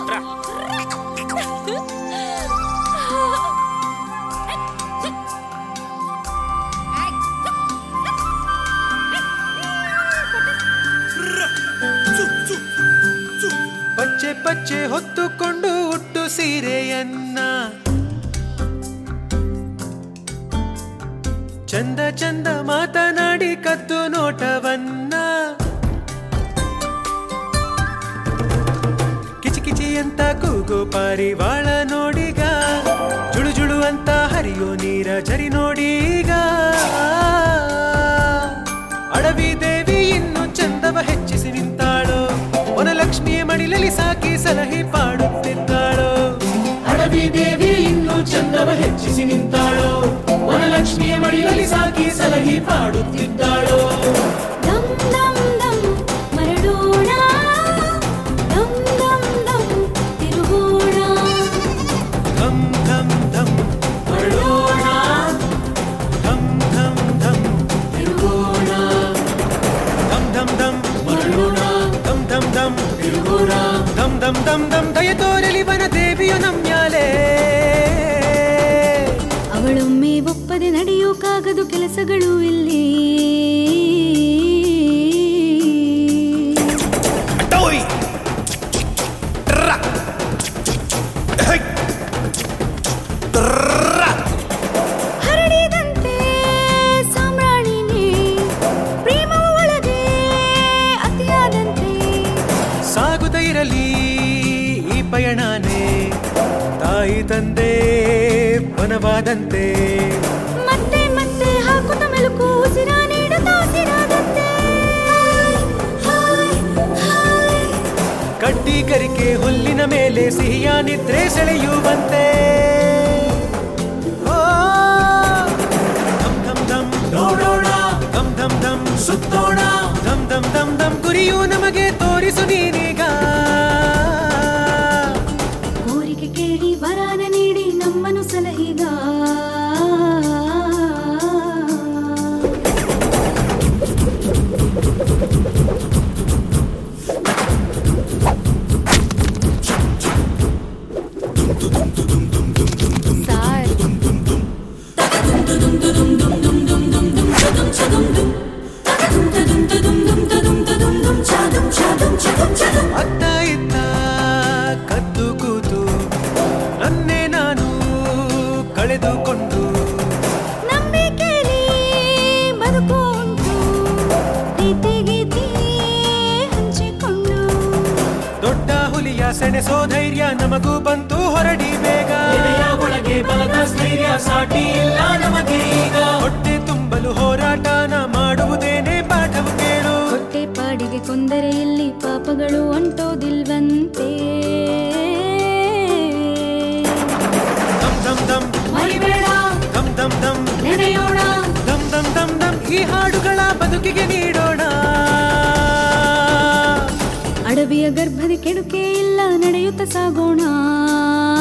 ಪಚ್ಚೆ ಪಚ್ಚೆ ಹೊತ್ತುಕೊಂಡು ಹುಟ್ಟು ಸೀರೆಯನ್ನ ಚಂದ ಚಂದ ಮಾತನಾಡಿ ಕದ್ದು ನೋಟವನ್ನ ಕಿಚಿ ಕಿಚಿ ಅಂತ ಕೂಗು ಪಾರಿವಾಳ ನೋಡಿಗ ಜುಳು ಜುಳು ಅಂತ ಹರಿಯೋ ನೀರ ಜರಿ ನೋಡೀಗ ಅಡವಿ ದೇವಿ ಇನ್ನು ಚಂದವ ಹೆಚ್ಚಿಸಿ ನಿಂತಾಳು ವನಲಕ್ಷ್ಮಿಯ ಮಡಿಲಲ್ಲಿ ಸಾಕಿ ಸಲಹೆ ಪಾಡುತ್ತಿದ್ದಾಳು ಅಡವಿ ದೇವಿ ಇನ್ನು ಚಂದವ ಹೆಚ್ಚಿಸಿ ನಿಂತಾಳು ವನಲಕ್ಷ್ಮಿಯ ಮಡಿಲಲ್ಲಿ ಸಾಕಿ ಸಲಹಿ ಪಾಡುತ್ತಿದ್ದಾಳು ದಮ್ ದಮ್ ದಮ್ ಮರಡೋಣ ದಮ್ ದಮ್ ದಮ್ ತಿರುಗೋಣ ಧಮ್ ಧಮ್ ಧಮ್ ಮರಳೋಣ ಧಮ್ ಧಮ್ ಧಮ್ ತಿರುಗೋಣ ಧಮ್ ಧಮ್ ಧಮ್ ಮರಳೋಣ ಧಮ್ ಧಮ್ ಧಮ್ ತಿರುಗೋಣ ದಮ್ ದಮ್ ದಮ್ ದಮ್ ದಯ ತೋರಲಿ ವನ ದೇವಿಯು ನಮ್ಯಾಲೆ ಅವಳೊಮ್ಮೆ ಒಪ್ಪದೆ ನಡೆಯೋಕಾಗದು ಕೆಲಸಗಳು ಇಲ್ಲಿ ಹರಡಿದಂತೆ ಸಾಮ್ರಾಣಿನೇ ಪ್ರೇಮವು ಒಳಗೆ ಅತಿಯಾದಂತೆ ಸಾಗುತ್ತ ಇರಲಿ ಈ ಪಯಣನೇ ತಾಯಿ ತಂದೆ ವನವಾದಂತೆ ಮತ್ತೆ ಮತ್ತೆ ಹಾಕುತ್ತ ಮೆಲುಕು ಉಸಿರ ನೀಡುತ್ತಾ ಉಸಿರಾದಂತೆ ಹಾಯ್, ಹಾಯ್. ಕಡ್ಡಿ ಕರಿಕೆ ಹುಲ್ಲಿನ ಮೇಲೆ ಸಿಹಿಯ ನಿದ್ರೆ ಸೆಳೆಯುವಂತೆ ಓ, ಧಮ್ ಧಮ್ ಧಮ್ ನೋಡೋಣ ಧಮ್ ಧಮ್ ಧಮ್ ಸುತ್ತೋಣ ಧಮ್ ಧಮ್ ಧಮ್ ಧಮ್ ಗುರಿಯು ನಮಗೆ ತೋರಿಸು ನೀನೀಗ ಕೋರಿಕೆ ಕೇಳಿ ವರಾನ ನೀಡಿ ನಮ್ಮನು ಸಲಹಿಗ ಸಾರ್ ಅತ್ತ ಇತ್ತ ಕದ್ದು ಕೂತು ನನ್ನೇ ನಾನು ಕಳೆದುಕೊಂಡು ನಂಬಿಕೆಲಿ ಬದುಕು ಉಂಟು ಪ್ರೀತಿ ಗೀತಿ ಹಂಚಿಕೊಂಡು ದೊಡ್ಡ ಹುಲಿಯ ಸೆಣೆಸೋ ಧೈರ್ಯ ನಮಗೂ ಬಂತು ಹೊರಡಿ ಬೇಗ ಎದೆಯ ಒಳಗೆ ಬಲದ ಸ್ಥೈರ್ಯ ಸಾಟಿ ಇಲ್ಲ ನಮಗೆ ಈಗ ಹೊಟ್ಟೆ ತುಂಬಲು ಹೋರಾಟನ ಮಾಡುವುದೇನೆ ಪಾಠವು ಕೇಳು ಹೊಟ್ಟೆ ಪಾಡಿಗೆ ಕೊಂದರೆ ಇಲ್ಲಿ ಪಾಪಗಳು ಅಂಟೋದಿಲ್ವಂತೆ ದಮ್ ದಮ್ ದಮ್ ಮರಿಬೇಡ ದಮ್ ದಮ್ ದಮ್ ನೆನೆಯೋಣ ದಮ್ ದಮ್ ದಮ್ ದಮ್ ಈ ಹಾಡುಗಳ ಬದುಕಿಗೆ ನೀಡೋಣ ಅಡವಿಯ ಗರ್ಭದ ಕೆಡುಕೆ ಇಲ್ಲ ನಡೆಯುತ್ತ ಸಾಗೋಣ